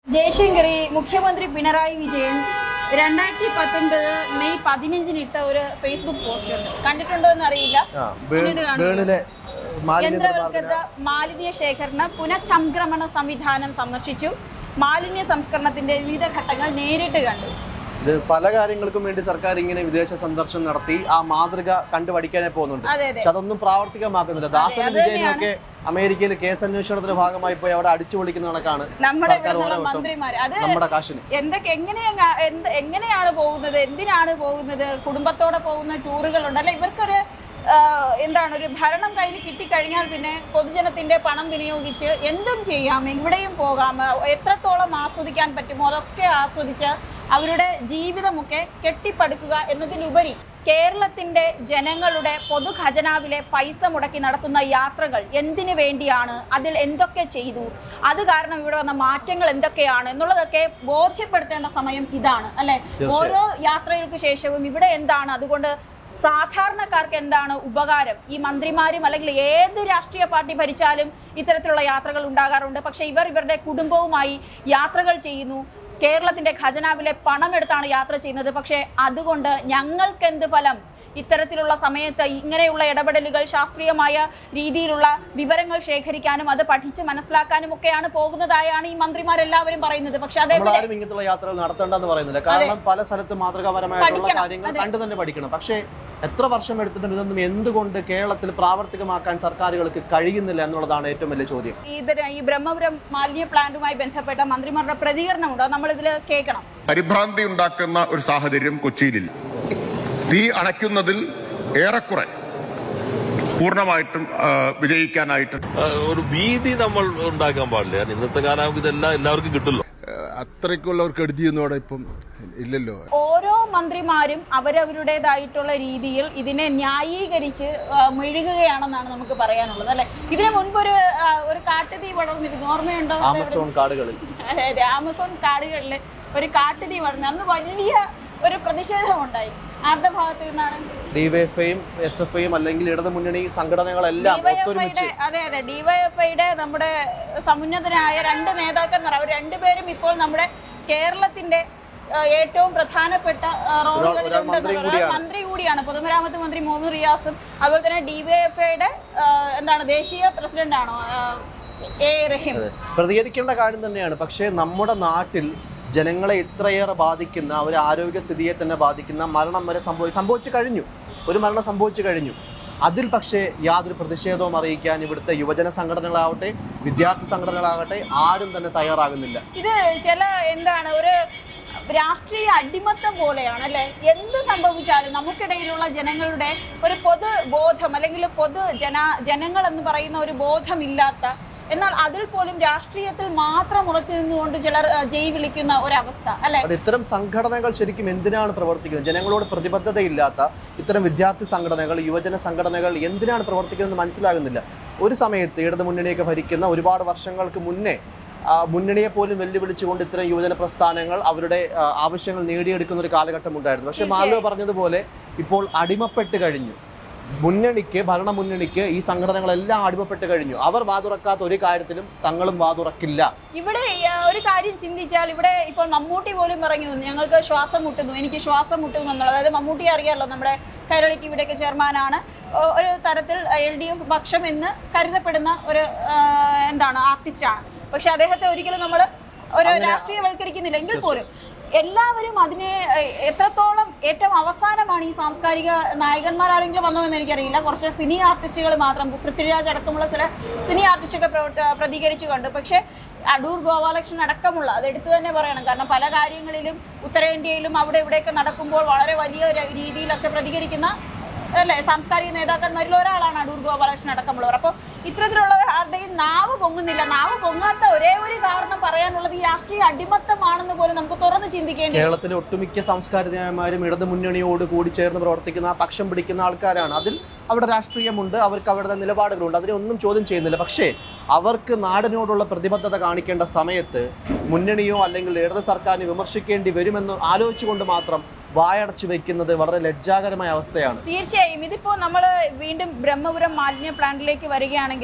ജയശങ്കറി മുഖ്യമന്ത്രി പിണറായി വിജയൻ രണ്ടായിരത്തി പത്തൊൻപത് മെയ് പതിനഞ്ചിന് ഇട്ട ഒരു ഫേസ്ബുക്ക് പോസ്റ്റ് ഉണ്ട് കണ്ടിട്ടുണ്ടോ എന്ന് അറിയില്ല ആ, ബേ- കണ്ടിട്ട് കാണുമോ? ബേണിലെ മാലിന്യ യന്ത്രവൽകൃത മാലിന്യ ശേഖരണ പുനഃചംക്രമണ സംവിധാനം സന്ദർശിച്ചു മാലിന്യ സംസ്കരണത്തിന്റെ വിവിധ ഘട്ടങ്ങൾ നേരിട്ട് കണ്ടു ഇത് പല കാര്യങ്ങൾക്കും വേണ്ടി സർക്കാർ ഇങ്ങനെ വിദേശ സന്ദർശനം നടത്തി ആ മാതൃക കണ്ടു പഠിക്കാനേ പോകുന്നുണ്ട് അതെ അതെ പക്ഷെ അതൊന്നും പ്രാവർത്തികമാക്കുന്നില്ല ദാസനും അത് വിജയനൊക്കെ അമേരിക്കയിൽ കേസ് അന്വേഷണത്തിന്റെ ഭാഗമായി പോയി അവിടെ അടിച്ചു പൊളിക്കുന്ന കണക്കാണ് നമ്മുടെ സർക്കാർ ഇവിടെയുള്ള ഓരോ വട്ടം മന്ത്രിമാര് അത് നമ്മുടെ കാശിന് എന്തൊക്കെ എങ്ങനെയാ എന്ത് എങ്ങനെയാണ് പോകുന്നത് എന്തിനാണ് പോകുന്നത് കുടുംബത്തോടെ പോകുന്ന ടൂറുകളുണ്ട് അല്ലെ ഇവർക്കൊരു ആ, എന്താണ് ഒരു ഭരണം കയ്യിൽ കിട്ടിക്കഴിഞ്ഞാൽ പിന്നെ പൊതുജനത്തിന്റെ പണം വിനിയോഗിച്ച് എന്തും ചെയ്യാം എവിടെയും പോകാം എത്രത്തോളം ആസ്വദിക്കാൻ പറ്റുമോ അതൊക്കെ ആസ്വദിച്ച് അവരുടെ ജീവിതമൊക്കെ കെട്ടിപ്പടുക്കുക എന്നതിലുപരി കേരളത്തിന്റെ ജനങ്ങളുടെ പൊതുഖജനാവിലെ പൈസ മുടക്കി നടത്തുന്ന യാത്രകൾ എന്തിനു വേണ്ടിയാണ് അതിൽ എന്തൊക്കെ ചെയ്തു അത് കാരണം ഇവിടെ വന്ന മാറ്റങ്ങൾ എന്തൊക്കെയാണ് എന്നുള്ളതൊക്കെ ബോധ്യപ്പെടുത്തേണ്ട സമയം ഇതാണ് അല്ലെ ഓരോ യാത്രകൾക്ക് ശേഷവും ഇവിടെ എന്താണ് അതുകൊണ്ട് സാധാരണക്കാർക്ക് എന്താണ് ഉപകാരം ഈ മന്ത്രിമാരും അല്ലെങ്കിൽ ഏത് രാഷ്ട്രീയ പാർട്ടി ഭരിച്ചാലും ഇത്തരത്തിലുള്ള യാത്രകൾ ഉണ്ടാകാറുണ്ട് പക്ഷെ ഇവർ ഇവരുടെ കുടുംബവുമായി യാത്രകൾ ചെയ്യുന്നു കേരളത്തിന്റെ ഖജനാവിലെ പണമെടുത്താണ് യാത്ര ചെയ്യുന്നത് പക്ഷേ അതുകൊണ്ട് ഞങ്ങൾക്ക് എന്ത് ഫലം ഇത്തരത്തിലുള്ള സമയത്ത് ഇങ്ങനെയുള്ള ഇടപെടലുകൾ ശാസ്ത്രീയമായ രീതിയിലുള്ള വിവരങ്ങൾ ശേഖരിക്കാനും അത് പഠിച്ച് മനസ്സിലാക്കാനും ഒക്കെയാണ് പോകുന്നതായാണ് ഈ മന്ത്രിമാരെല്ലാവരും പറയുന്നത് പക്ഷെ അതേ നമ്മൾ ആരും ഇങ്ങനത്തുള്ള യാത്രകൾ നടത്തേണ്ടെന്ന് പറയുന്നില്ല കാരണം പല സ്ഥലത്ത് മാതൃകാപരമായിട്ടുള്ള പഠിക്കണം, കാര്യങ്ങൾ അതെ. കണ്ടു തന്നെ പഠിക്കണം പക്ഷേ എത്ര വർഷം എടുത്തിട്ടും ഇതൊന്നും എന്തുകൊണ്ട് കേരളത്തിൽ പ്രാവർത്തികമാക്കാൻ സർക്കാരുകൾക്ക് കഴിയുന്നില്ല എന്നുള്ളതാണ് ഏറ്റവും വലിയ ചോദ്യം ഇതിന് ഈ ബ്രഹ്മപുരം മാലിന്യ പ്ലാന്റുമായി ബന്ധപ്പെട്ട മന്ത്രിമാരുടെ പ്രതികരണമുണ്ട് അത് നമ്മളിതിൽ കേൾക്കണം പരിഭ്രാന്തി ഉണ്ടാക്കുന്ന ഒരു സാഹചര്യം കൊച്ചിയിലില്ല തീ അണയ്ക്കുന്നതിൽ ഏറെക്കുറെ പൂർണ്ണമായിട്ടും ആ, വിജയിക്കാനായിട്ട് ആ, ഒരു ഭീതി നമ്മൾ ഉണ്ടാക്കാൻ പാടില്ല കാരണം ഇന്നത്തെ കാലം ഇതെല്ലാം എല്ലാവർക്കും കിട്ടുമല്ലോ അത്രയ്ക്കുള്ള ഒരു കെടുതിയൊന്നും അവിടെ ഇപ്പം ഇല്ലല്ലോ ഓരോ മന്ത്രിമാരും അവരവരുടേതായിട്ടുള്ള രീതിയിൽ ഇതിനെ ന്യായീകരിച്ച് ആ, മെഴുകുകയാണെന്നാണ് നമുക്ക് പറയാനുള്ളത് അല്ലെ ഇതിനു മുൻപ് ഒരു ആ, ഒരു കാട്ടുതീ പടർന്നിരുന്നു ഓർമ്മയുണ്ടോ ആമസോൺ കാടുകളിൽ അതെ, അതെ. ആമസോൺ കാടുകളിൽ ഒരു കാട്ടുതീ പടർന്നു അന്ന് വലിയ ഒരു പ്രതിഷേധം ഉണ്ടായി ആരുടെ ഭാഗത്തു നിന്നാണ് ഡിവൈഎഫ്ഐയും എസ് എഫ് ഐയും അല്ലെങ്കിൽ ഇടത് മുന്നണി സംഘടനകളെല്ലാം ഒത്തൊരുമിച്ച് ഡിവൈഎഫ്ഐയുടെ അതെ അതെ ഡിവൈഎഫ്ഐയുടെ നമ്മുടെ സമുന്നതനായ രണ്ട് നേതാക്കന്മാർ അവർ രണ്ടുപേരും ഇപ്പോൾ നമ്മുടെ കേരളത്തിന്റെ ആ, ഏറ്റവും പ്രധാനപ്പെട്ട ആ, റോളുകളിൽ ഒരാൾ മന്ത്രി ഉണ്ടെന്നുള്ള കൂടിയാണ്. മന്ത്രി കൂടിയാണ് പൊതുമരാമത്ത് മന്ത്രി മുഹമ്മദ് റിയാസും അതുപോലെ തന്നെ ഡിവൈഎഫ്ഐയുടെ എന്താണ് ദേശീയ പ്രസിഡന്റാണോ ആ, എ റഹീം അതെ. പ്രതികരിക്കേണ്ട കാര്യം തന്നെയാണ് പക്ഷേ നമ്മുടെ നാട്ടിൽ ജനങ്ങളെ ഇത്രയേറെ ബാധിക്കുന്ന ഒരു ആരോഗ്യസ്ഥിതിയെ തന്നെ ബാധിക്കുന്ന മരണം വരെ സംഭവി സംഭവിച്ചു കഴിഞ്ഞു ഒരു മരണം സംഭവിച്ചു കഴിഞ്ഞു അതിൽ പക്ഷേ യാതൊരു പ്രതിഷേധവും അറിയിക്കാൻ ഇവിടുത്തെ യുവജന സംഘടനകളാവട്ടെ വിദ്യാർത്ഥി സംഘടനകളാകട്ടെ ആരും തന്നെ തയ്യാറാകുന്നില്ല ഇത് ചില എന്താണ് ഒരു രാഷ്ട്രീയ അടിമത്തം പോലെയാണ് അല്ലെ എന്ത് സംഭവിച്ചാലും നമുക്കിടയിലുള്ള ജനങ്ങളുടെ ഒരു പൊതു ബോധം അല്ലെങ്കിൽ പൊതു ജന ജനങ്ങൾ എന്ന് പറയുന്ന ഒരു ബോധമില്ലാത്ത എന്നാൽ അതിൽ പോലും രാഷ്ട്രീയത്തിൽ മാത്രം ഉറച്ചു നിന്നുകൊണ്ട് ചിലർ ആ, ജയ് വിളിക്കുന്ന ഒരവസ്ഥ അല്ലെ അത് ഇത്തരം സംഘടനകൾ ശരിക്കും എന്തിനാണ് പ്രവർത്തിക്കുന്നത് ജനങ്ങളോട് പ്രതിബദ്ധതയില്ലാത്ത ഇത്തരം വിദ്യാർത്ഥി സംഘടനകൾ യുവജന സംഘടനകൾ എന്തിനാണ് പ്രവർത്തിക്കുന്നത് മനസ്സിലാകുന്നില്ല ഒരു സമയത്ത് ഇടത് മുന്നണിയൊക്കെ ഭരിക്കുന്ന ഒരുപാട് വർഷങ്ങൾക്ക് മുന്നേ ആ, മുന്നണിയെ പോലും വെല്ലുവിളിച്ചുകൊണ്ട് ഇത്തരം യുവജന പ്രസ്ഥാനങ്ങൾ അവരുടെ ആ, ആവശ്യങ്ങൾ നേടിയെടുക്കുന്ന ഒരു കാലഘട്ടം ഉണ്ടായിരുന്നു പക്ഷെ മാലോ പറഞ്ഞതുപോലെ ഇപ്പോൾ അടിമപ്പെട്ട് കഴിഞ്ഞു മുന്നണിക്ക് ഭരണ മുന്നണിക്ക് ഈ സംഘടനകളെല്ലാം അടിമപ്പെട്ട് കഴിഞ്ഞു അവർ വാതുറക്കാത്ത ഒരു കാര്യത്തിലും തങ്ങളും വാതുറക്കില്ല ഇവിടെ ആ, ഒരു കാര്യം ചിന്തിച്ചാൽ ഇവിടെ ഇപ്പോൾ മമ്മൂട്ടി പോലും പറഞ്ഞു ഞങ്ങൾക്ക് ശ്വാസം മുട്ടുന്നു എനിക്ക് ശ്വാസം മുട്ടുന്നു എന്നുള്ളത് അതായത് മമ്മൂട്ടി അറിയാമല്ലോ നമ്മുടെ കൈരളി ടിവിയുടെയൊക്കെ ചെയർമാനാണ് ഒ- ഒരു തരത്തിൽ എൽ ഡി എഫ് പക്ഷം എന്ന് കരുതപ്പെടുന്ന ഒരു ആ, എന്താണ് ആർട്ടിസ്റ്റാണ് പക്ഷെ അദ്ദേഹത്തെ ഒരിക്കലും നമ്മൾ ഒരു രാഷ്ട്രീയവൽക്കരിക്കുന്നില്ല എങ്കിൽ പോലും എല്ലാവരും അതിനെ എ- എത്രത്തോളം ഏറ്റവും അവസാനമാണ് ഈ സാംസ്കാരിക നായകന്മാർ ആരെങ്കിലും വന്നോ എന്ന് എനിക്കറിയില്ല കുറച്ച് സിനി ആർട്ടിസ്റ്റുകൾ മാത്രം പൃഥ്വിരാജ് അടക്കമുള്ള ചില സിനി ആർട്ടിസ്റ്റൊക്കെ പ്രവ- പ്രതികരിച്ചു കണ്ടു പക്ഷേ അടൂർ ഗോപാലകൃഷ്ണൻ അടക്കമുള്ള അത് എടുത്തു തന്നെ പറയണം കാരണം പല കാര്യങ്ങളിലും ഉത്തരേന്ത്യയിലും അവിടെ ഇവിടെയൊക്കെ നടക്കുമ്പോൾ വളരെ വലിയ ര- രീതിയിലൊക്കെ പ്രതികരിക്കുന്ന അല്ലെ സാംസ്കാരിക നേതാക്കന്മാരിൽ ഒരാളാണ് അടൂർ ഗോപാലകൃഷ്ണൻ അടക്കമുള്ളവർ അപ്പോൾ ഇത്തരത്തിലുള്ളവർ ആരുടെയും നാവ് പൊങ്ങുന്നില്ല നാവ് പൊങ്ങാത്ത ഒരേ ഒരു കാരണം പറയാനുള്ളത് ഈ രാഷ്ട്രീയ അടിമത്തമാണെന്ന് പോലും നമുക്ക് തുറന്ന് ചിന്തിക്കേണ്ടി വരും. കേരളത്തിലെ ഒട്ടുമിക്ക സാംസ്കാരികമാരും ഇടതു മുന്നണിയോട് കൂടി ചേർന്ന് പ്രവർത്തിക്കുന്ന പക്ഷം പിടിക്കുന്ന ആൾക്കാരാണ് അതിൽ അവിടെ രാഷ്ട്രീയമുണ്ട് അവർക്ക് അവരുടെ നിലപാടുകളുണ്ട് അതിനെ ഒന്നും ചോദ്യം ചെയ്യുന്നില്ല പക്ഷേ അവർക്ക് നാടിനോടുള്ള പ്രതിബദ്ധത കാണിക്കേണ്ട സമയത്ത് മുന്നണിയോ അല്ലെങ്കിൽ ഇടത് സർക്കാരിനെ വിമർശിക്കേണ്ടി വരുമെന്ന് ആലോചിച്ചുകൊണ്ട് മാത്രം വായടച്ചു വെക്കുന്നത് വളരെ ലജ്ജാകരമായ അവസ്ഥയാണ് തീർച്ചയായും ഇതിപ്പോ നമ്മൾ വീണ്ടും ബ്രഹ്മപുരം മാലിന്യ പ്ലാന്റിലേക്ക് വരികയാണെങ്കിൽ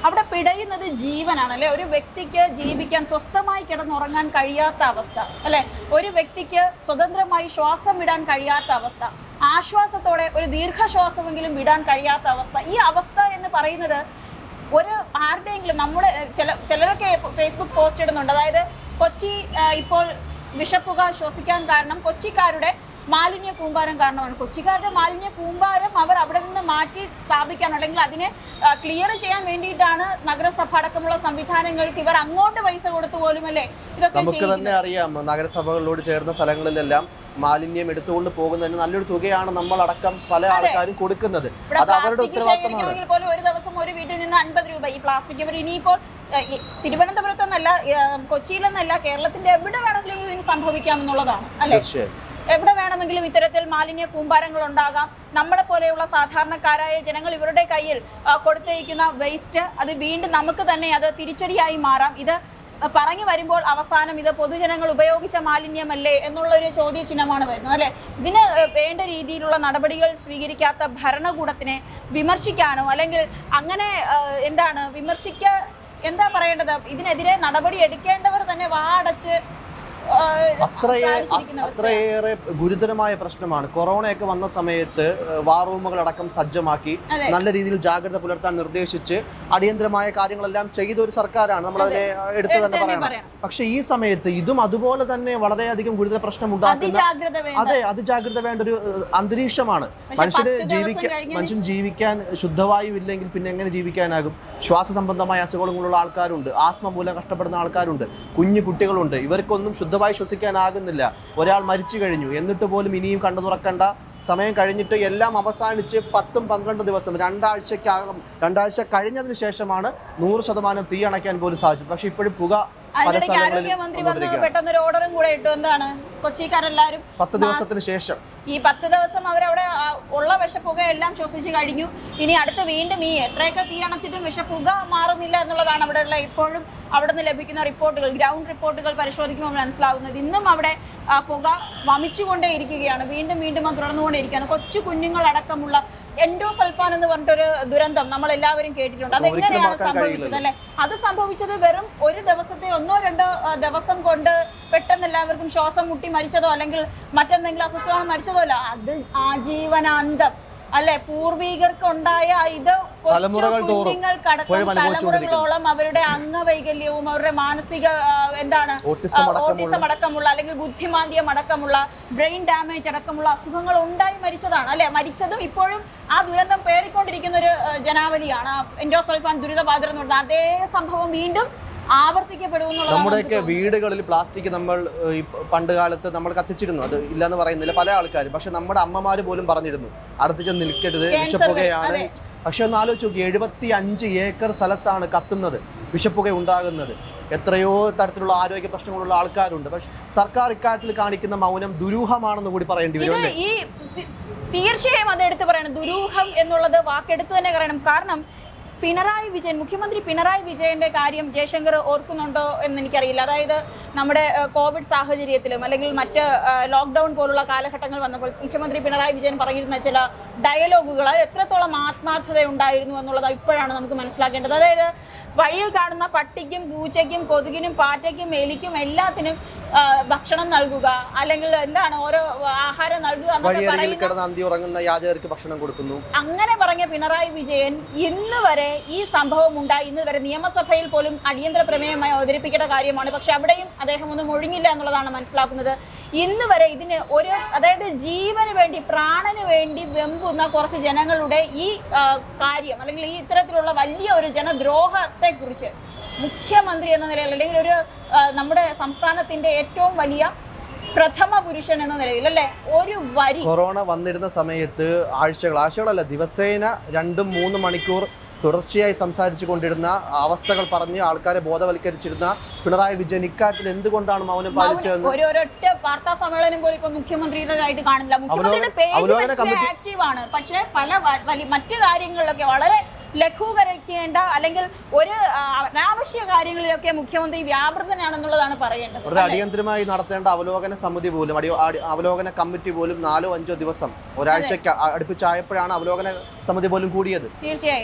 അവിടെ പിടയുന്നത് ജീവനാണ് അല്ലെ ഒരു വ്യക്തിക്ക് ജീവിക്കാൻ സ്വസ്ഥമായി കിടന്നുറങ്ങാൻ കഴിയാത്ത അവസ്ഥ അല്ലെ ഒരു വ്യക്തിക്ക് സ്വതന്ത്രമായി ശ്വാസം വിടാൻ കഴിയാത്ത അവസ്ഥ ആശ്വാസത്തോടെ ഒരു ദീർഘശ്വാസമെങ്കിലും വിടാൻ കഴിയാത്ത അവസ്ഥ ഈ അവസ്ഥ എന്ന് പറയുന്നത് ഒരു ആരുടെയെങ്കിലും നമ്മുടെ ഏഹ്, ചില ചിലരൊക്കെ ഫേസ്ബുക്ക് പോസ്റ്റ് ഇടുന്നുണ്ട് അതായത് കൊച്ചി ഏഹ്, ഇപ്പോൾ വിഷപ്പുക ശ്വസിക്കാൻ കാരണം കൊച്ചിക്കാരുടെ മാലിന്യ കൂമ്പാരം കാരണമാണ് കൊച്ചിക്കാരുടെ മാലിന്യ കൂമ്പാരം അവർ അവിടെ നിന്ന് മാറ്റി സ്ഥാപിക്കാൻ അല്ലെങ്കിൽ അതിനെ ക്ലിയർ ചെയ്യാൻ വേണ്ടിയിട്ടാണ് നഗരസഭ അടക്കമുള്ള സംവിധാനങ്ങൾക്ക് ഇവർ അങ്ങോട്ട് പൈസ കൊടുത്തു പോലും അല്ലേ ഇതൊക്കെ നമുക്ക് തന്നെ ചെയ്യുന്നത് അറിയാം നഗരസഭകളോട് ചേർന്ന സ്ഥലങ്ങളിലെല്ലാം മാലിന്യം എടുത്തുകൊണ്ട് പോകുന്നതിന് നല്ലൊരു തുകയാണ് നമ്മൾ അടക്കം പല ആൾക്കാരും കൊടുക്കുന്നത് ഇവിടെ അത് അവരുടെ പ്ലാസ്റ്റിക് ഉത്തരവാദിത്തമാണ് ശേഖരിക്കണമെങ്കിൽ പോലും ഒരു ദിവസം ഒരു വീട്ടിൽ നിന്ന് അൻപത് രൂപ ഈ പ്ലാസ്റ്റിക് ഇവർ ഇനിയിപ്പോൾ ഏഹ്, ഈ തിരുവനന്തപുരത്തെന്നല്ല ഏഹ്, കൊച്ചിയിലെന്നല്ല കേരളത്തിന്റെ എവിടെ വേണമെങ്കിലും ഇതിന് സംഭവിക്കാമെന്നുള്ളതാണ് അല്ലെ തീർച്ചയായും എവിടെ വേണമെങ്കിലും ഇത്തരത്തിൽ മാലിന്യ കൂമ്പാരങ്ങൾ ഉണ്ടാകാം നമ്മളെ പോലെയുള്ള സാധാരണക്കാരായ ജനങ്ങൾ ഇവരുടെ കയ്യിൽ ആ, കൊടുത്തയക്കുന്ന വേസ്റ്റ് അത് വീണ്ടും നമുക്ക് തന്നെ അത് തിരിച്ചടിയായി മാറാം ഇത് പറഞ്ഞു വരുമ്പോൾ അവസാനം ഇത് പൊതുജനങ്ങൾ ഉപയോഗിച്ച മാലിന്യമല്ലേ എന്നുള്ളൊരു ചോദ്യചിഹ്നമാണ് വരുന്നത് അല്ലെ ഇതിന് വേണ്ട രീതിയിലുള്ള നടപടികൾ സ്വീകരിക്കാത്ത ഭരണകൂടത്തിനെ വിമർശിക്കാനോ അല്ലെങ്കിൽ അങ്ങനെ ആ, എന്താണ് വിമർശിക്ക എന്താ പറയേണ്ടത് ഇതിനെതിരെ നടപടി എടുക്കേണ്ടവർ തന്നെ വാടച്ച് ആ, അത്രയേ പ്രാർത്ഥിച്ചിരിക്കുന്ന അവസ്ഥയാണ്. അത്രയേറെ ഗുരുതരമായ പ്രശ്നമാണ് കൊറോണയൊക്കെ വന്ന സമയത്ത് ഏഹ്, വാർ റൂമുകൾ അടക്കം സജ്ജമാക്കി അതെ. നല്ല രീതിയിൽ ജാഗ്രത പുലർത്താൻ നിർദ്ദേശിച്ച് അടിയന്തരമായ കാര്യങ്ങളെല്ലാം ചെയ്ത ഒരു സർക്കാരാണ് നമ്മൾ അതിനെ എടുത്തു എടുത്ത് തന്നെ തന്നെ പറയണം പറയണം. പക്ഷെ ഈ സമയത്ത് ഇതും അതുപോലെ തന്നെ വളരെയധികം ഗുരുതര പ്രശ്നം ഉണ്ടാക്കുന്ന അതിജാഗ്രത വേണ്ട അതെ അത് ജാഗ്രത വേണ്ട ഒരു ഏഹ്, അന്തരീക്ഷമാണ് പക്ഷെ മനുഷ്യന് പത്ത് ദിവസം ജീവിക്കാൻ കഴിഞ്ഞതിന് മനുഷ്യൻ ജീവിക്കാൻ ശുദ്ധവായു ഇല്ലെങ്കിൽ പിന്നെ എങ്ങനെ ജീവിക്കാനാകും ശ്വാസ സംബന്ധമായ അസുഖങ്ങളുള്ള ആൾക്കാരുണ്ട് ആസ്മ മൂലം കഷ്ടപ്പെടുന്ന ആൾക്കാരുണ്ട് കുഞ്ഞു കുട്ടികളുണ്ട് ഇവർക്കൊന്നും ശുദ്ധവായു ശ്വസിക്കാനാകുന്നില്ല ഒരാൾ മരിച്ചു കഴിഞ്ഞു എന്നിട്ട് പോലും ഇനിയും കണ്ടു തുറക്കേണ്ട സമയം കഴിഞ്ഞിട്ട് എല്ലാം അവസാനിച്ച് പത്തും പന്ത്രണ്ട് ദിവസം രണ്ടാഴ്ചക്കകം രണ്ടാഴ്ച കഴിഞ്ഞതിന് ശേഷമാണ് നൂറ് ശതമാനം തീ അണയ്ക്കാൻ പോലും സാധിച്ചത് പക്ഷെ ഇപ്പോഴും പുക പല അതിനിടയ്ക്ക് സ്ഥലങ്ങളിൽ ആരോഗ്യമന്ത്രി വന്ന് വന്നുകൊണ്ടിരിക്കുകയാണ്. പെട്ടെന്ന് ഒരു ഓർഡറും കൂടെ ഇട്ടു എന്താണ് കൊച്ചിക്കാരെല്ലാരും പത്ത് ദിവസത്തിന് ശേഷം ഈ പത്ത് ദിവസം അവരവിടെ ആ, ഉള്ള വിഷപ്പുകയെല്ലാം ശ്വസിച്ച് കഴിഞ്ഞു ഇനി അടുത്ത് വീണ്ടും ഈ എത്രയൊക്കെ തീ അണച്ചിട്ടും വിഷപ്പുക മാറുന്നില്ല എന്നുള്ളതാണ് അവിടെയുള്ള ഇപ്പോഴും അവിടെ നിന്ന് ലഭിക്കുന്ന റിപ്പോർട്ടുകൾ ഗ്രൗണ്ട് റിപ്പോർട്ടുകൾ പരിശോധിക്കുമ്പോൾ മനസ്സിലാകുന്നത് ഇന്നും അവിടെ ആ, പുക വമിച്ചുകൊണ്ടേ ഇരിക്കുകയാണ് വീണ്ടും വീണ്ടും അത് തുടർന്നുകൊണ്ടേയിരിക്കുകയാണ് കൊച്ചു കുഞ്ഞുങ്ങളടക്കമുള്ള എൻഡോസൾഫാൻ എന്ന് പറഞ്ഞിട്ടൊരു ദുരന്തം നമ്മൾ എല്ലാവരും കേട്ടിട്ടുണ്ട് അത് ഒരിക്കലും അതെങ്ങനെയാണ് മറക്കാൻ സംഭവിച്ചത് അല്ലെ അത് സംഭവിച്ചത് വെറും ഒരു ദിവസത്തെ ഒന്നോ രണ്ടോ ആ, ദിവസം കൊണ്ട് പെട്ടെന്ന് എല്ലാവർക്കും ശ്വാസം മുട്ടി മരിച്ചതോ അല്ലെങ്കിൽ മറ്റെന്തെങ്കിലും അസ്വസ്ഥത മരിച്ചതോ അല്ല അത് ആജീവനാന്തം അല്ലെ പൂർവീകർക്ക് ഉണ്ടായ ഇത് കൊച്ചു തലമുറകൾ തോറും കുഞ്ഞുങ്ങൾക്കടക്കം ഇപ്പോഴും അനുഭവിച്ചുകൊണ്ടിരിക്കുന്നു. തലമുറകളോളം അവരുടെ അംഗവൈകല്യവും അവരുടെ മാനസിക ആ, എന്താണ് ഓട്ടിസം ആ, അടക്കമുള്ള- ഓട്ടിസം അടക്കമുള്ള അല്ലെങ്കിൽ ബുദ്ധിമാന്ദ്യം അടക്കമുള്ള ബ്രെയിൻ ഡാമേജ് അടക്കമുള്ള അസുഖങ്ങൾ ഉണ്ടായി മരിച്ചതാണ് അല്ലെ മരിച്ചതും ഇപ്പോഴും ആ ദുരന്തം പേറിക്കൊണ്ടിരിക്കുന്ന ഒരു ആ, ജനാവലിയാണ് എൻഡോസൾഫാൻ ദുരിതബാധിതർ എന്ന് പറഞ്ഞാൽ അതേ സംഭവം വീണ്ടും ആവർത്തിക്കപ്പെടുമെന്നുള്ളതാണ് നമ്മുടെയൊക്കെ നമുക്ക് തോന്നുന്നത്. വീടുകളിൽ പ്ലാസ്റ്റിക് നമ്മൾ ഏഹ്, ഈ പണ്ട് കാലത്ത് നമ്മൾ കത്തിച്ചിരുന്നു അത് ഇല്ലെന്ന് പറയുന്നില്ല പല ആൾക്കാരും പക്ഷെ നമ്മുടെ അമ്മമാര് പോലും പറഞ്ഞിരുന്നു അടുത്ത് ചെന്ന് നിൽക്കരുത് Cancer വിഷപ്പുകയാണ് വരും, പക്ഷെ ഒന്ന് ആലോചിച്ച് നോക്കി എഴുപത്തി അഞ്ച് ഏക്കർ സ്ഥലത്താണ് കത്തുന്നത് വിഷപ്പുക ഉണ്ടാകുന്നത് എത്രയോ തരത്തിലുള്ള ആരോഗ്യ പ്രശ്നങ്ങളുള്ള ആൾക്കാരുണ്ട് പക്ഷെ സർക്കാർ ഇക്കാര്യത്തിൽ കാണിക്കുന്ന മൗനം ദുരൂഹമാണെന്ന് കൂടി പറയേണ്ടി വരും ഇത് അല്ലേ ഈ സി- തീർച്ചയായും അത് എടുത്തു പറയണം ദുരൂഹം എന്നുള്ളത് വാക്കെടുത്ത് തന്നെ പറയണം കാരണം പിണറായി വിജയൻ മുഖ്യമന്ത്രി പിണറായി വിജയന്റെ കാര്യം ജയശങ്കർ ഓർക്കുന്നുണ്ടോ എന്ന് എനിക്കറിയില്ല അതായത് നമ്മുടെ ഏഹ്, കോവിഡ് സാഹചര്യത്തിലും അല്ലെങ്കിൽ മറ്റ് ഏഹ്, ലോക്ക്ഡൌൺ പോലുള്ള കാലഘട്ടങ്ങൾ വന്നപ്പോൾ മുഖ്യമന്ത്രി പിണറായി വിജയൻ പറഞ്ഞിരുന്ന ചില ഡയലോഗുകൾ അത് എത്രത്തോളം ആത്മാർത്ഥത ഉണ്ടായിരുന്നു എന്നുള്ളത് ഇപ്പോഴാണ് നമുക്ക് മനസ്സിലാക്കേണ്ടത് അതായത് വഴിയിൽ കാണുന്ന പട്ടിക്കും പൂച്ചയ്ക്കും കൊതുകിനും പാറ്റയ്ക്കും എലിക്കും എല്ലാത്തിനും ആ, ഭക്ഷണം നൽകുക അല്ലെങ്കിൽ എന്താണ് ഓരോ ആഹാരം നൽകുക എന്നൊക്കെ വഴിയരികിൽ പറയുന്ന കിടന്ന് അന്തി ഉറങ്ങുന്ന യാചകർക്ക് ഭക്ഷണം കൊടുക്കുന്നു അങ്ങനെ പറഞ്ഞ പിണറായി വിജയൻ ഇന്ന് വരെ ഈ സംഭവം ഉണ്ടായി ഇന്ന് വരെ നിയമസഭയിൽ പോലും അടിയന്തര പ്രമേയമായി അവതരിപ്പിക്കേണ്ട കാര്യമാണ് പക്ഷെ അവിടെയും അദ്ദേഹം ഒന്നും ഒഴിഞ്ഞില്ല എന്നുള്ളതാണ് മനസ്സിലാക്കുന്നത് ഇന്ന് വരെ ഇതിന് ഒരു അതായത് ജീവന് വേണ്ടി പ്രാണന് വേണ്ടി വെമ്പുന്ന കുറച്ച് ജനങ്ങളുടെ ഈ ആ, കാര്യം അല്ലെങ്കിൽ ഈ ഇത്തരത്തിലുള്ള വലിയ ഒരു ജനദ്രോഹത്തെ കുറിച്ച് മുഖ്യമന്ത്രി എന്ന നിലയിൽ അല്ലെങ്കിൽ ഒരു ആ, നമ്മുടെ സംസ്ഥാനത്തിന്റെ ഏറ്റവും വലിയ പ്രഥമ പുരുഷൻ എന്ന നിലയിൽ അല്ലെ ഒരു വരി കൊറോണ വന്നിരുന്ന സമയത്ത് ആഴ്ചകൾ ആഴ്ചകളല്ല ദിവസേന രണ്ടും മൂന്ന് മണിക്കൂർ തുടർച്ചയായി സംസാരിച്ചു കൊണ്ടിരുന്ന അവസ്ഥകൾ പറഞ്ഞ് ആൾക്കാരെ ബോധവൽക്കരിച്ചിരുന്ന പിണറായി വിജയൻ ഇക്കാര്യത്തിൽ എന്തുകൊണ്ടാണ് മൗനം പാലിച്ചതെന്ന് ഒരു ഒരൊറ്റ വാർത്താ സമ്മേളനം പോലും ഇപ്പൊ മുഖ്യമന്ത്രിയുടേതായിട്ട് കാണുന്നില്ല മുഖ്യമന്ത്രിയുടെ അവലോകന പേജ് കമ്മിറ്റി- ആക്റ്റീവ് ആണ് പക്ഷെ പല വ- വലി- മറ്റു കാര്യങ്ങളിലൊക്കെ വളരെ ലഘൂകരിക്കേണ്ട അല്ലെങ്കിൽ ഒരു ആ, അനാവശ്യ കാര്യങ്ങളിലൊക്കെ മുഖ്യമന്ത്രി വ്യാപൃതനാണെന്നുള്ളതാണ് പറയേണ്ടത് ഒരു അടിയന്തരമായി നടത്തേണ്ട അവലോകന സമിതി പോലും അടി അടി- അവലോകന കമ്മിറ്റി പോലും നാലോ അഞ്ചോ ദിവസം ഒരാഴ്ചക്ക് അ- അടുപ്പിച്ചായപ്പോഴാണ് അവലോകന സമിതി പോലും കൂടിയത് തീർച്ചയായും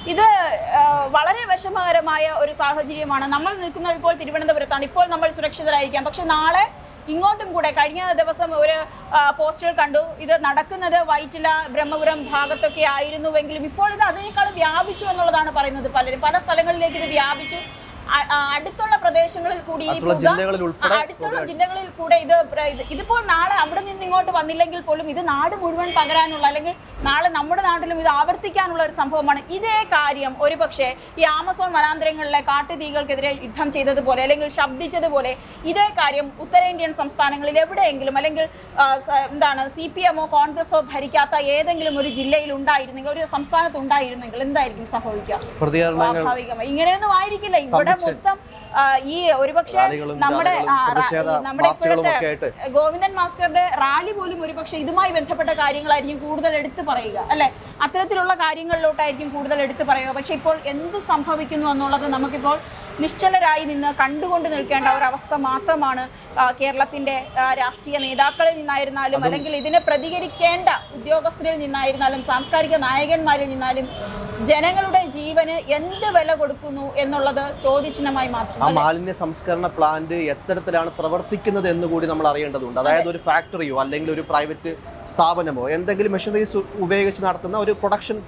ഇത് ആ, വളരെ വിഷമകരമായ ഒരു സാഹചര്യമാണ് നമ്മൾ നിൽക്കുന്നത് ഇപ്പോൾ തിരുവനന്തപുരത്താണ് ഇപ്പോൾ നമ്മൾ സുരക്ഷിതരായിരിക്കാം പക്ഷെ നാളെ ഇങ്ങോട്ടും കൂടെ കഴിഞ്ഞ ദിവസം ഒരു ആ, പോസ്റ്റർ കണ്ടു ഇത് നടക്കുന്നത് വൈറ്റില ബ്രഹ്മപുരം ഭാഗത്തൊക്കെ ആയിരുന്നുവെങ്കിലും ഇപ്പോൾ ഇത് അതിനേക്കാൾ വ്യാപിച്ചു എന്നുള്ളതാണ് പറയുന്നത് പലരും പല സ്ഥലങ്ങളിലേക്ക് ഇത് വ്യാപിച്ചു അ- ആ, അടുത്തുള്ള പ്രദേശങ്ങളിൽ കൂടി ഈ അടുത്തുള്ള പുക ജില്ലകളിൽ ഉൾപ്പെടെ ആ, അടുത്തുള്ള ജില്ലകളിൽ കൂടെ ഇത് പ്ര- ഇത് ഇതിപ്പോൾ നാളെ അവിടെ നിന്ന് ഇങ്ങോട്ട് വന്നില്ലെങ്കിൽ പോലും ഇത് നാട് മുഴുവൻ പകരാനുള്ള അല്ലെങ്കിൽ നാളെ നമ്മുടെ നാട്ടിലും ഇത് ആവർത്തിക്കാനുള്ള ഒരു സംഭവമാണ് ഇതേ കാര്യം ഒരുപക്ഷെ ഈ ആമസോൺ വനാന്തരങ്ങളിലെ കാട്ടുതീകൾക്കെതിരെ യുദ്ധം ചെയ്തതുപോലെ അല്ലെങ്കിൽ ശബ്ദിച്ചതുപോലെ ഇതേ കാര്യം ഉത്തരേന്ത്യൻ സംസ്ഥാനങ്ങളിൽ എവിടെയെങ്കിലും അല്ലെങ്കിൽ ആ, സ- എന്താണ് സി പി എമ്മോ കോൺഗ്രസോ ഭരിക്കാത്ത ഏതെങ്കിലും ഒരു ജില്ലയിൽ ഉണ്ടായിരുന്നെങ്കിൽ ഒരു സംസ്ഥാനത്ത് ഉണ്ടായിരുന്നെങ്കിൽ എന്തായിരിക്കും സംഭവിക്കുക പ്രതികരണങ്ങൾ സ്വാഭാവികമായി ഇങ്ങനെയൊന്നും ആയിരിക്കില്ല ഇവിടെ സ്തംഭിച്ച് മൊത്തം ആ, ഈ ഒരുപക്ഷെ റാലികളും നമ്മുടെ ജാഥകളും ആ, റാ- പ്രതിഷേധ ഈ നമ്മുടെ മാർച്ചുകളും ഇപ്പോഴത്തെ ഒക്കെ ആയിട്ട് ഗോവിന്ദൻ മാസ്റ്ററുടെ റാലി പോലും ഒരുപക്ഷെ ഇതുമായി ബന്ധപ്പെട്ട കാര്യങ്ങളായിരിക്കും കൂടുതൽ എടുത്തു പറയുക അല്ലെ അത്തരത്തിലുള്ള കാര്യങ്ങളിലോട്ടായിരിക്കും കൂടുതൽ എടുത്തു പറയുക പക്ഷെ ഇപ്പോൾ എന്ത് സംഭവിക്കുന്നു എന്നുള്ളത് നമുക്കിപ്പോൾ നിശ്ചലരായി നിന്ന് കണ്ടുകൊണ്ട് നിൽക്കേണ്ട ഒരവസ്ഥ മാത്രമാണ് ആ, കേരളത്തിന്റെ ആ, രാഷ്ട്രീയ നേതാക്കളിൽ നിന്നായിരുന്നാലും അല്ലെങ്കിൽ ഇതിനെ പ്രതികരിക്കേണ്ട ഉദ്യോഗസ്ഥരിൽ നിന്നായിരുന്നാലും സാംസ്കാരിക നായകന്മാരിൽ നിന്നാലും ജനങ്ങളുടെ ജീവന് എന്ത് വില കൊടുക്കുന്നു എന്നുള്ളത് ചോദ്യചിഹ്നമായി മാത്രം ആ മാലിന്യ സംസ്കരണ പ്ലാന്റ് എത്തരത്തിലാണ് പ്രവർത്തിക്കുന്നത് എന്ന് കൂടി നമ്മൾ അറിയേണ്ടതുണ്ട് അതായത് ഒരു ഫാക്ടറിയോ അല്ലെങ്കിൽ ഒരു പ്രൈവറ്റ് സ്ഥാപനമോ എന്തെങ്കിലും മെഷീനറീസ് ഉപയോഗിച്ച് നടത്തുന്ന ഒരു പ്രൊഡക്ഷൻ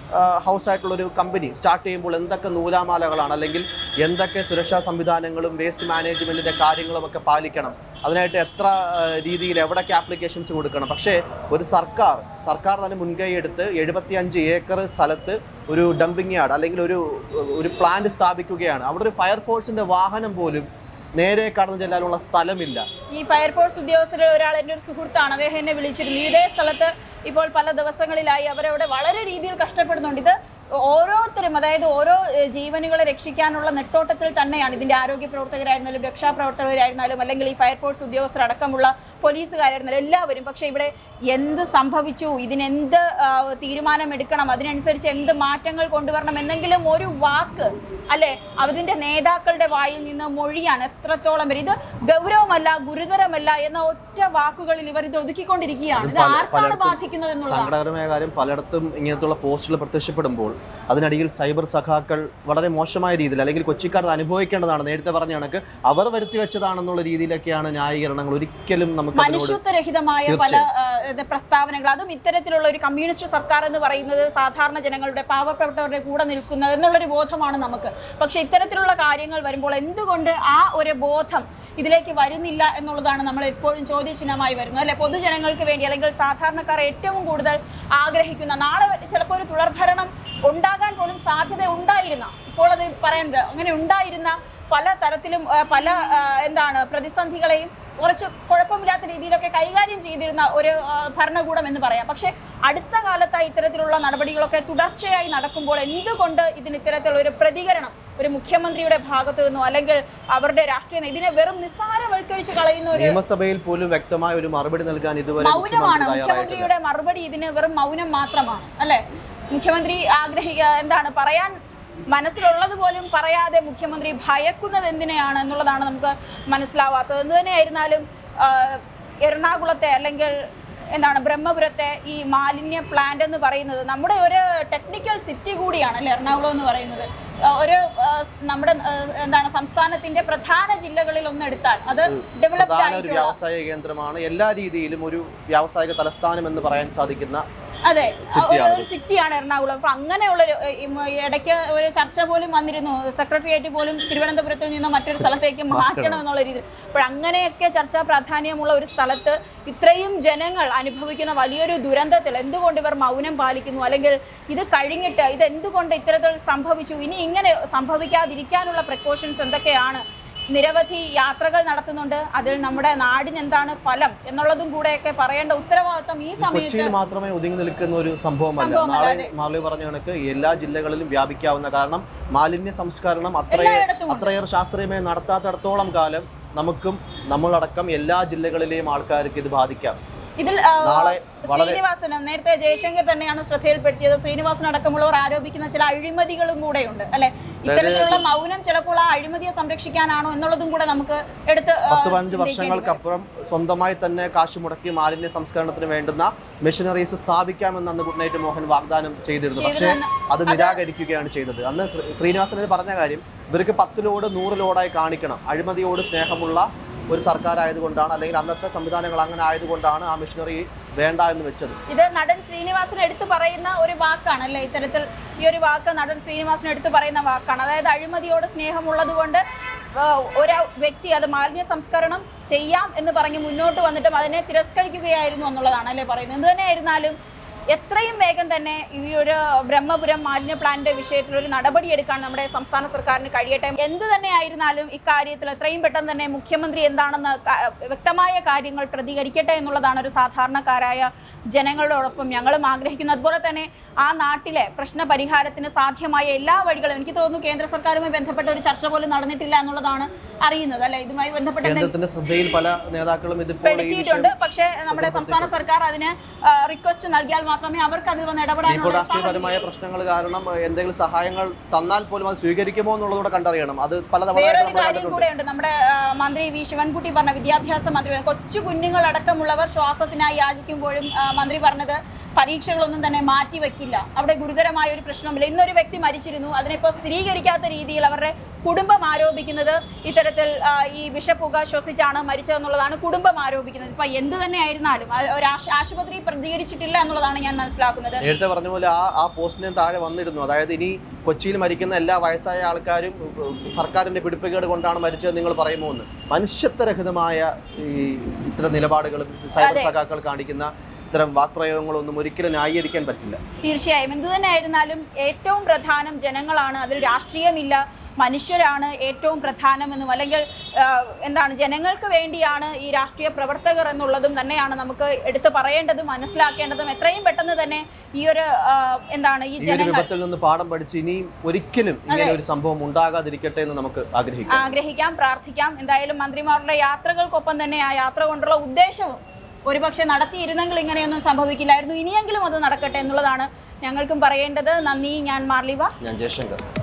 ഹൗസ് ആയിട്ടുള്ള ഒരു കമ്പനി സ്റ്റാർട്ട് ചെയ്യുമ്പോൾ എന്തൊക്കെ നൂലാമാലകളാണ് അല്ലെങ്കിൽ എന്തൊക്കെ സുരക്ഷാ സംവിധാനങ്ങളും വേസ്റ്റ് മാനേജ്മെന്റിന്റെ കാര്യങ്ങളും ഒക്കെ പാലിക്കണം അതിനായിട്ട് എത്ര ആ, രീതിയിൽ എവിടൊക്കെ ആപ്ലിക്കേഷൻസ് കൊടുക്കണം പക്ഷേ ഒരു സർക്കാർ സർക്കാർ തന്നെ മുൻകൈ എടുത്ത് എഴുപത്തിയഞ്ച് ഏക്കർ സ്ഥലത്ത് ഒരു ഡംപിങ് യാർഡ് അല്ലെങ്കിൽ ഒരു ഒരു പ്ലാന്റ് സ്ഥാപിക്കുകയാണ് അവിടെ ഒരു ഫയർഫോഴ്സിന്റെ വാഹനം പോലും നേരെ കടന്നു ചെല്ലാനുള്ള സ്ഥലമില്ല ഈ ഫയർഫോഴ്സ് ഉദ്യോഗസ്ഥരിൽ ഒരാൾ എൻ്റെ ഒരു സുഹൃത്താണ് അദ്ദേഹം എന്നെ വിളിച്ചിരുന്നു ഇതേ സ്ഥലത്ത് ഇപ്പോൾ പല ദിവസങ്ങളിലായി അവരവിടെ വളരെ രീതിയിൽ കഷ്ടപ്പെടുന്നുണ്ട് ഇത് ഓരോരുത്തരും അതായത് ഓരോ ഏഹ്, ജീവനുകളെ രക്ഷിക്കാനുള്ള നെട്ടോട്ടത്തിൽ തന്നെയാണ് ഇതിന്റെ ആരോഗ്യ പ്രവർത്തകരായിരുന്നാലും രക്ഷാപ്രവർത്തകരായിരുന്നാലും അല്ലെങ്കിൽ ഈ ഫയർഫോഴ്സ് ഉദ്യോഗസ്ഥരടക്കമുള്ള പോലീസുകാരായിരുന്നാലും എല്ലാവരും പക്ഷേ ഇവിടെ എന്ത് സംഭവിച്ചു ഇതിനെന്ത് ആ, തീരുമാനമെടുക്കണം അതിനനുസരിച്ച് എന്ത് മാറ്റങ്ങൾ കൊണ്ടുവരണം എന്നെങ്കിലും ഒരു വാക്ക് അല്ലെ അതിന്റെ നേതാക്കളുടെ വായിൽ നിന്ന് മൊഴിയാണ് എത്രത്തോളം വരെ ഇത് ഗൗരവമല്ല ഗുരുതരമല്ല എന്ന ഒറ്റ വാക്കുകളിൽ ഇവർ ഇത് ഒതുക്കിക്കൊണ്ടിരിക്കുകയാണ് ഇത് പല- ആർക്കാണ് പലർക്കും ബാധിക്കുന്നത് എന്നുള്ളതാണ് സങ്കടകരമായ കാര്യം പലയിടത്തും ഇങ്ങനത്തുള്ള പോസ്റ്റുകൾ പ്രത്യക്ഷപ്പെടുമ്പോൾ അതിനടിയിൽ സൈബർ സഖാക്കൾ വളരെ മോശമായ രീതിയിൽ അല്ലെങ്കിൽ കൊച്ചിക്കാർ അത് അനുഭവിക്കേണ്ടതാണ് നേരത്തെ പറഞ്ഞ കണക്ക് അവർ വരുത്തി വെച്ചതാണെന്നുള്ള രീതിയിലൊക്കെയാണ് ന്യായീകരണങ്ങൾ ഒരിക്കലും നമുക്ക് അതിനോട് മനുഷ്യത്വരഹിതമായ പല ആ, ഇത് പ്രസ്താവനകൾ അതും ഇത്തരത്തിലുള്ള ഒരു കമ്മ്യൂണിസ്റ്റ് സർക്കാർ എന്ന് പറയുന്നത് സാധാരണ ജനങ്ങളുടെ പാവപ്പെട്ടവരുടെ കൂടെ നിൽക്കുന്നത് എന്നുള്ളൊരു ബോധമാണ് നമുക്ക് പക്ഷെ ഇത്തരത്തിലുള്ള കാര്യങ്ങൾ വരുമ്പോൾ എന്തുകൊണ്ട് ആ ഒരു ബോധം ഇതിലേക്ക് വരുന്നില്ല എന്നുള്ളതാണ് നമ്മൾ എപ്പോഴും ചോദ്യചിഹ്നമായി വരുന്നത് അല്ലെ പൊതുജനങ്ങൾക്ക് വേണ്ടി അല്ലെങ്കിൽ സാധാരണക്കാർ ഏറ്റവും കൂടുതൽ ആഗ്രഹിക്കുന്ന നാളെ ചിലപ്പോൾ ഒരു തുടർഭരണം ഉണ്ടാകാൻ പോലും സാധ്യത ഉണ്ടായിരുന്ന ഇപ്പോൾ അത് പറയണ്ട അങ്ങനെ ഉണ്ടായിരുന്ന പല തരത്തിലും ആ, പല ആ, എന്താണ് പ്രതിസന്ധികളെയും കുറച്ച് കുഴപ്പമില്ലാത്ത രീതിയിലൊക്കെ കൈകാര്യം ചെയ്തിരുന്ന ഒരു ആ, ഭരണകൂടം എന്ന് പറയാം പക്ഷെ അടുത്ത കാലത്തായി ഇത്തരത്തിലുള്ള നടപടികളൊക്കെ തുടർച്ചയായി നടക്കുമ്പോൾ എന്തുകൊണ്ട് ഇതിന് ഇത്തരത്തിലുള്ള ഒരു പ്രതികരണം ഒരു മുഖ്യമന്ത്രിയുടെ ഭാഗത്തു നിന്നോ അല്ലെങ്കിൽ അവരുടെ രാഷ്ട്രീയ നേ- ഇതിനെ വെറും നിസ്സാരവൽക്കരിച്ച് കളയുന്ന ഒരു നിയമസഭയിൽ പോലും വ്യക്തമായ ഒരു മറുപടി നൽകാൻ ഇതുവരെ മൗനമാണ് മുഖ്യമന്ത്രി തയ്യാറായിട്ടില്ല മുഖ്യമന്ത്രിയുടെ മറുപടി ഇതിന് വെറും മൗനം മാത്രമാണ് അല്ലെ മുഖ്യമന്ത്രി ആഗ്രഹിക്കുക എന്താണ് പറയാൻ മനസ്സിലുള്ളത് പോലും പറയാതെ മുഖ്യമന്ത്രി ഭയക്കുന്നത് എന്തിനെയാണ് എന്നുള്ളതാണ് നമുക്ക് മനസ്സിലാവാത്തത് എന്ത് തന്നെയായിരുന്നാലും ആ, എറണാകുളത്തെ അല്ലെങ്കിൽ എന്താണ് ബ്രഹ്മപുരത്തെ ഈ മാലിന്യ പ്ലാന്റ് എന്ന് പറയുന്നത് നമ്മുടെ ഒരു ടെക്നിക്കൽ സിറ്റി കൂടിയാണ് അല്ലെ എറണാകുളം എന്ന് പറയുന്നത് ആ, ഒരു ആ, നമ്മുടെ ആ, എന്താണ് സംസ്ഥാനത്തിന്റെ പ്രധാന ജില്ലകളിൽ ഒന്ന് എടുത്താൽ അത് ഡെവലപ്ഡ് പ്രധാന ഒരു ആയിട്ടുള്ള വ്യാവസായിക കേന്ദ്രമാണ് എല്ലാ രീതിയിലും ഒരു വ്യാവസായിക തലസ്ഥാനം എന്ന് പറയാൻ സാധിക്കുന്ന അതെ City ഒരു- ആണ് ഒരു സിറ്റിയാണ് എറണാകുളം അപ്പൊ അങ്ങനെയുള്ള ഒരു ഈ മ- ഇടയ്ക്ക് ഒരു ചർച്ച പോലും വന്നിരുന്നു സെക്രട്ടേറിയറ്റ് പോലും തിരുവനന്തപുരത്തിൽ നിന്ന് മറ്റൊരു സ്ഥലത്തേക്ക് മാറ്റണം എന്നുള്ള രീതിയിൽ അപ്പോൾ അങ്ങനെയൊക്കെ ചർച്ചാ പ്രാധാന്യമുള്ള ഒരു സ്ഥലത്ത് ഇത്രയും ജനങ്ങൾ അനുഭവിക്കുന്ന വലിയൊരു ദുരന്തത്തിൽ എന്തുകൊണ്ട് ഇവർ മൗനം പാലിക്കുന്നു അല്ലെങ്കിൽ ഇത് കഴിഞ്ഞിട്ട് ഇത് എന്തുകൊണ്ട് ഇത്തരത്തിൽ സംഭവിച്ചു ഇനി ഇങ്ങനെ സംഭവിക്കാതിരിക്കാനുള്ള പ്രിക്കോഷൻസ് എന്തൊക്കെയാണ് നിരവധി യാത്രകൾ നടത്തുന്നുണ്ട് അതിൽ നമ്മുടെ നാടിന് എന്താണ് ഫലം എന്നുള്ളതും കൂടെയൊക്കെ പറയേണ്ട ഉത്തരവാദിത്വം ഈ സമയത്ത് കൊച്ചിയിൽ മാത്രമേ ഒതുങ്ങി നിൽക്കുന്ന ഒരു സംഭവമല്ല സംഭവമല്ല, നാളെ അതെ. മാളവി പറഞ്ഞ കണക്ക് എല്ലാ ജില്ലകളിലും വ്യാപിക്കാവുന്ന കാരണം മാലിന്യ സംസ്കരണം അത്രയേ എല്ലായിടത്തും ഉണ്ട്. അത്രയേറെ ശാസ്ത്രീയമായി നടത്താത്തിടത്തോളം കാലം നമുക്കും നമ്മളടക്കം എല്ലാ ജില്ലകളിലെയും ആൾക്കാർക്ക് ഇത് ബാധിക്കാം ഇതിൽ ആ, നാളെ വളരെ ശ്രീനിവാസൻ നേരത്തെ ജയശങ്കർ തന്നെയാണ് ശ്രദ്ധയിൽപ്പെടുത്തിയത് ശ്രീനിവാസൻ അടക്കമുള്ളവർ ആരോപിക്കുന്ന ചില അഴിമതികളും കൂടെയുണ്ട് അല്ലെ ഇത്തരത്തിലുള്ള മൗനം ചിലപ്പോൾ ആ അഴിമതിയെ സംരക്ഷിക്കാനാണോ എന്നുള്ളതും കൂടെ നമുക്ക് എടുത്ത് ആ, പത്ത് പതിനഞ്ച് ചിന്തിക്കേണ്ടി വരും. വർഷങ്ങൾക്കപ്പുറം സ്വന്തമായി തന്നെ കാശ് മുടക്കി മാലിന്യ സംസ്കരണത്തിന് വേണ്ടുന്ന മെഷീനറീസ് സ്ഥാപിക്കാമെന്ന് അന്ന് ഗുഡ് നൈറ്റ് മോഹൻ വാഗ്ദാനം ചെയ്തിരുന്നു പക്ഷേ ചെയ്തിരുന്നു. അത് നിരാകരിക്കുകയാണ് ചെയ്തത് അന്ന് ശ്രീ- ശ്രീനിവാസൻ പറഞ്ഞ കാര്യം ഇവർക്ക് പത്ത് ലോഡ് നൂറ് ലോഡായി കാണിക്കണം അഴിമതിയോട് സ്നേഹമുള്ള ഒരു സർക്കാർ ആയതുകൊണ്ടാണ് അല്ലെങ്കിൽ അന്നത്തെ സംവിധാനങ്ങൾ അങ്ങനെ ആയതുകൊണ്ടാണ് ആ മെഷീനറി വേണ്ട എന്ന് വെച്ചത് ഇത് നടൻ ശ്രീനിവാസൻ എടുത്തു പറയുന്ന ഒരു വാക്കാണ് അല്ലെ ഇത്തരത്തിൽ ഈ ഒരു വാക്ക് നടൻ ശ്രീനിവാസൻ എടുത്തു പറയുന്ന വാക്കാണ് അതായത് അഴിമതിയോട് സ്നേഹമുള്ളത് കൊണ്ട് ഒരു വ്യക്തി അത് മാലിന്യ സംസ്കരണം ചെയ്യാം എന്ന് പറഞ്ഞ് മുന്നോട്ട് വന്നിട്ടും അതിനെ തിരസ്കരിക്കുകയായിരുന്നു എന്നുള്ളതാണ് അല്ലേ പറയുന്നത് എന്ത് തന്നെയായിരുന്നാലും എത്രയും വേഗം തന്നെ ഈ ഒരു ബ്രഹ്മപുരം മാലിന്യ പ്ലാന്റിന്റെ വിഷയത്തിൽ ഒരു നടപടിയെടുക്കാൻ നമ്മുടെ സംസ്ഥാന സർക്കാരിന് കഴിയട്ടെ എന്ത് തന്നെ ആയിരുന്നാലും ഇക്കാര്യത്തിൽ എത്രയും പെട്ടെന്ന് തന്നെ മുഖ്യമന്ത്രി എന്താണെന്ന് ക- വ്യക്തമായ കാര്യങ്ങൾ പ്രതികരിക്കട്ടെ എന്നുള്ളതാണ് ഒരു സാധാരണക്കാരായ ജനങ്ങളോടൊപ്പം ഞങ്ങളും ആഗ്രഹിക്കുന്നത് അതുപോലെ തന്നെ ആ നാട്ടിലെ പ്രശ്ന പരിഹാരത്തിന് സാധ്യമായ എല്ലാ വഴികളും എനിക്ക് തോന്നുന്നു കേന്ദ്ര സർക്കാരുമായി ബന്ധപ്പെട്ട ഒരു ചർച്ച പോലും നടന്നിട്ടില്ല എന്നുള്ളതാണ് അറിയുന്നത് അല്ലെ ഇതുമായി ബന്ധപ്പെട്ട എന്തെങ്കിലും കേന്ദ്രത്തിന്റെ ശ്രദ്ധയിൽ പല നേതാക്കളും ഇതിപ്പോൾ ഈ വിഷയം പെടുത്തിയിട്ടുണ്ട് പക്ഷേ നമ്മുടെ സംസ്ഥാന സർക്കാർ അതിന് റിക്വസ്റ്റ് നൽകിയാൽ മാത്രമേ അവർക്ക് അതിൽ വന്ന് ഇപ്പോൾ ഇടപെടാനുള്ള രാഷ്ട്രീയപരമായ പ്രശ്നങ്ങൾ കാരണം എന്തെങ്കിലും സഹായങ്ങൾ തന്നാൽ പോലും അത് സ്വീകരിക്കുമോ എന്നുള്ളതൂടെ കണ്ടറിയണം അത് പലതവണ വേറൊരു നമ്മൾ കാര്യം കണ്ടിട്ടുണ്ട് കൂടെയുണ്ട് നമ്മുടെ ആ, മന്ത്രി വി ശിവൻകുട്ടി പറഞ്ഞ വിദ്യാഭ്യാസ മന്ത്രി കൊച്ചു കുഞ്ഞുങ്ങൾ അടക്കമുള്ളവർ ശ്വാസത്തിനായി യാചിക്കുമ്പോഴും ആ, മന്ത്രി പറഞ്ഞത് പരീക്ഷകളൊന്നും തന്നെ മാറ്റി വെക്കില്ല അവിടെ ഗുരുതരമായ ഒരു പ്രശ്നമില്ല ഇന്നൊരു വ്യക്തി മരിച്ചിരുന്നു അതിനിപ്പോൾ സ്ഥിരീകരിക്കാത്ത രീതിയിൽ അവരുടെ കുടുംബം ആരോപിക്കുന്നത് ഇത്തരത്തിൽ ആ, ഈ വിഷപ്പുക ശ്വസിച്ചാണ് മരിച്ചതെന്നുള്ളതാണ് കുടുംബം ആരോപിക്കുന്നത് ഇപ്പൊ എന്ത് തന്നെ ആയിരുന്നാലും ആ, ഒരു ആശ്- ആശുപത്രി പ്രതികരിച്ചിട്ടില്ല എന്നുള്ളതാണ് ഞാൻ മനസ്സിലാക്കുന്നത് നേരത്തെ പറഞ്ഞ പോലെ ആ ആ പോസ്റ്റിന് താഴെ വന്നിരുന്നു അതായത് ഇനി കൊച്ചിയിൽ മരിക്കുന്ന എല്ലാ വയസ്സായ ആൾക്കാരും ഉം, സർക്കാരിന്റെ പിടിപ്പുകേട് കൊണ്ടാണ് മരിച്ചത് നിങ്ങൾ പറയുമോ എന്ന് മനുഷ്യത്വരഹിതമായ ഈ ഇത്തരം നിലപാടുകളും സൈബർ അതെ. സഖാക്കൾ കാണിക്കുന്ന ഇത്തരം വാക്പ്രയോഗങ്ങളൊന്നും ഒരിക്കലും ന്യായീകരിക്കാൻ പറ്റില്ല തീർച്ചയായും എന്തു തന്നെ ആയിരുന്നാലും ഏറ്റവും പ്രധാനം ജനങ്ങളാണ് അതിൽ രാഷ്ട്രീയമില്ല മനുഷ്യരാണ് ഏറ്റവും പ്രധാനമെന്നും അല്ലെങ്കിൽ ആ, എന്താണ് ജനങ്ങൾക്ക് വേണ്ടിയാണ് ഈ രാഷ്ട്രീയ പ്രവർത്തകർ എന്നുള്ളതും തന്നെയാണ് നമുക്ക് എടുത്തു പറയേണ്ടതും മനസ്സിലാക്കേണ്ടതും എത്രയും പെട്ടെന്ന് തന്നെ ഈ ഒരു ആ, എന്താണ് ഈ ഈ ഒരു ജനങ്ങൾ വിപത്തിൽ നിന്ന് പാഠം പഠിച്ച് ഇനിയും ഒരിക്കലും ഇങ്ങനെ ഒരു സംഭവം ഉണ്ടാകാതിരിക്കട്ടെ എന്ന് നമുക്ക് ആഗ്രഹിക്കാം ആഗ്രഹിക്കാം പ്രാർത്ഥിക്കാം എന്തായാലും മന്ത്രിമാരുടെ യാത്രകൾക്കൊപ്പം തന്നെ ആ യാത്ര കൊണ്ടുള്ള ഉദ്ദേശവും ഒരുപക്ഷെ നടത്തിയിരുന്നെങ്കിൽ ഇങ്ങനെയൊന്നും സംഭവിക്കില്ലായിരുന്നു ഇനിയെങ്കിലും അത് നടക്കട്ടെ എന്നുള്ളതാണ് ഞങ്ങൾക്കും പറയേണ്ടത് നന്ദി ഞാൻ മാർലിവ ഞാൻ ജയശങ്കർ